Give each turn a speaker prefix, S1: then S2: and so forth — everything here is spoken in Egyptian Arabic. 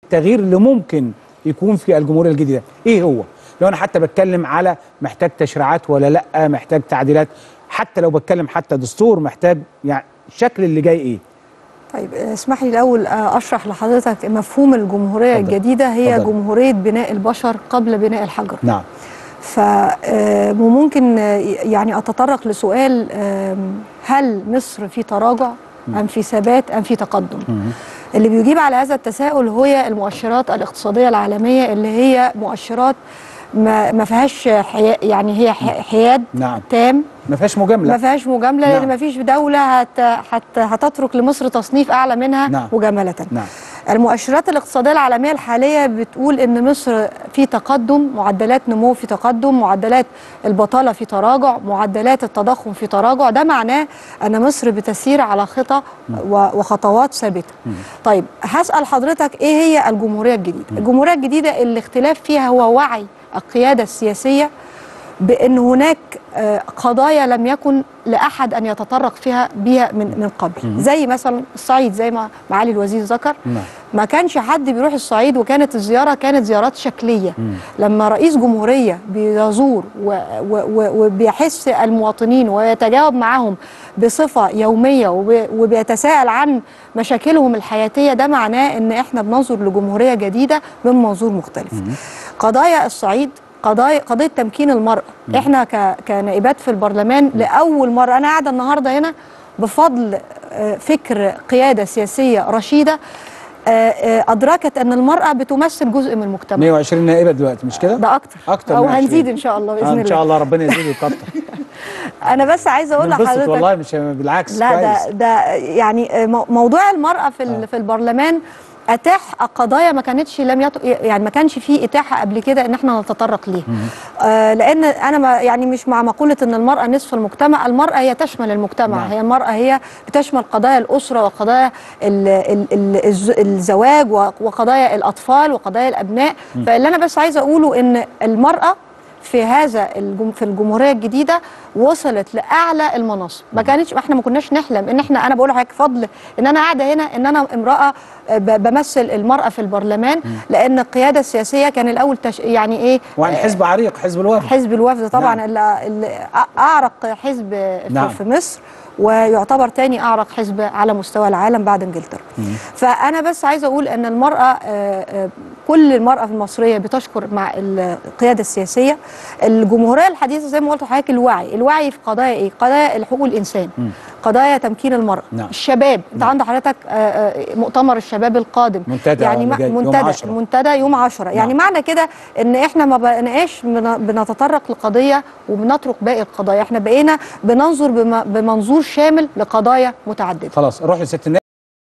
S1: التغيير اللي ممكن يكون في الجمهوريه الجديده ايه هو لو انا حتى بتكلم على محتاج تشريعات ولا لا محتاج تعديلات حتى لو بتكلم حتى دستور محتاج يعني الشكل اللي جاي ايه
S2: طيب اسمح لي الاول اشرح لحضرتك مفهوم الجمهوريه
S1: اتفضل.
S2: الجديده هي
S1: اتفضل.
S2: جمهوريه بناء البشر قبل بناء الحجر
S1: نعم
S2: ف آه، وممكن آه، يعني اتطرق لسؤال آم، هل مصر في تراجع ام في ثبات ام في تقدم اللي بيجيب على هذا التساؤل هي المؤشرات الاقتصاديه العالميه اللي هي مؤشرات ما ما فيهاش حيا يعني هي ح- حياد
S1: نعم.
S2: تام
S1: ما فيهاش مجامله
S2: ما فيهاش مجامله
S1: نعم.
S2: لان ما فيش دوله هت هت هتترك لمصر تصنيف اعلى منها
S1: نعم.
S2: مجامله
S1: نعم.
S2: المؤشرات الاقتصاديه العالميه الحاليه بتقول ان مصر في تقدم معدلات نمو في تقدم معدلات البطاله في تراجع معدلات التضخم في تراجع ده معناه ان مصر بتسير على خطى و- وخطوات ثابته طيب هسال حضرتك ايه هي الجمهوريه الجديده الجمهوريه الجديده الاختلاف فيها هو وعي القياده السياسيه بان هناك آه، قضايا لم يكن لاحد ان يتطرق فيها بها من من قبل زي مثلا الصعيد زي ما معالي الوزير ذكر
S1: نعم.
S2: ما كانش حد بيروح الصعيد وكانت الزياره كانت زيارات شكليه لما رئيس جمهوريه بيزور و- و- و- وبيحس المواطنين ويتجاوب معهم بصفه يوميه وب- وبيتساءل عن مشاكلهم الحياتيه ده معناه ان احنا بننظر لجمهوريه جديده من منظور مختلف قضايا الصعيد قضايا قضيه تمكين المراه احنا ك- كنائبات في البرلمان لاول مره انا قاعده النهارده هنا بفضل آه، فكر قياده سياسيه رشيده آه، آه، ادركت ان المراه بتمثل جزء من المجتمع
S1: 120 نائبه دلوقتي مش كده
S2: ده اكتر
S1: اكتر
S2: او
S1: من 20.
S2: هنزيد ان شاء الله باذن
S1: آه
S2: الله
S1: ان شاء الله ربنا يزيد ويكتر
S2: انا بس عايزه اقول
S1: ننبسط
S2: لحضرتك
S1: والله مش بالعكس
S2: لا
S1: كويس.
S2: ده ده يعني مو- موضوع المرأة في ال-
S1: آه.
S2: في البرلمان اتاح قضايا ما كانتش لم يط... يعني ما كانش فيه اتاحه قبل كده ان احنا نتطرق ليها آه لان انا ما يعني مش مع مقوله ان المراه نصف المجتمع المراه هي تشمل المجتمع
S1: نعم.
S2: هي المراه هي بتشمل قضايا الاسره وقضايا ال... ال... ال... الز- الزواج و- وقضايا الاطفال وقضايا الابناء فاللي انا بس عايزه اقوله ان المراه في هذا الجم... في الجمهوريه الجديده وصلت لاعلى المناصب ما كانتش احنا ما كناش نحلم ان احنا انا بقول لحضرتك فضل ان انا قاعده هنا ان انا امراه آه، ب... بمثل المراه في البرلمان لان القياده السياسيه كان الاول تش... يعني ايه
S1: وعن حزب عريق حزب الوفد
S2: حزب الوفد طبعا
S1: نعم.
S2: اللي اللي اعرق حزب في,
S1: نعم.
S2: في مصر ويعتبر تاني اعرق حزب على مستوى العالم بعد انجلترا فانا بس عايزه اقول ان المراه آه، آه، كل المراه المصريه بتشكر مع القياده السياسيه الجمهوريه الحديثه زي ما قلت لحضرتك الوعي الوعي في قضايا ايه قضايا حقوق الانسان قضايا تمكين المراه
S1: نعم.
S2: الشباب انت عند حضرتك آه، آه، مؤتمر الشباب القادم
S1: منتدى
S2: يعني
S1: اللي
S2: ما-
S1: جاي يوم
S2: منتدى
S1: 10.
S2: المنتدى يوم 10 يعني
S1: نعم.
S2: معنى كده ان احنا ما بقيناش بن- بنتطرق لقضيه وبنترك باقي القضايا احنا بقينا بننظر بم- بمنظور شامل لقضايا متعدده
S1: خلاص روح لست النائب